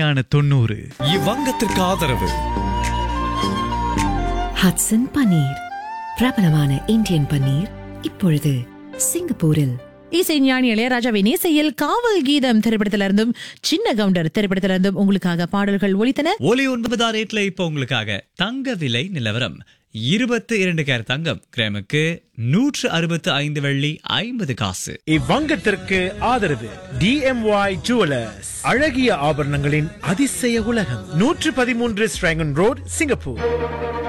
இனிமையான தொண்ணூறு இவ்வங்கத்திற்கு ஆதரவு ஹட்சன் பன்னீர் பிரபலமான இந்தியன் பன்னீர் இப்பொழுது சிங்கப்பூரில் இசை ஞானி இளையராஜாவின் இசையில் காவல் கீதம் திரைப்படத்திலிருந்தும் சின்ன கவுண்டர் திரைப்படத்திலிருந்தும் உங்களுக்காக பாடல்கள் ஒலித்தன ஒலி ஒன்பதாம் ரேட்ல இப்ப உங்களுக்காக தங்க விலை நிலவரம் இருபத்தி இரண்டு கேர் தங்கம் கிராமுக்கு நூற்று அறுபத்து ஐந்து வெள்ளி ஐம்பது காசு இவ்வங்கத்திற்கு ஆதரவு டிஎம்ஒய் ஜுவலர்ஸ் அழகிய ஆபரணங்களின் அதிசய உலகம் நூற்று பதிமூன்று ஸ்ட்ராங்கன் ரோட் சிங்கப்பூர்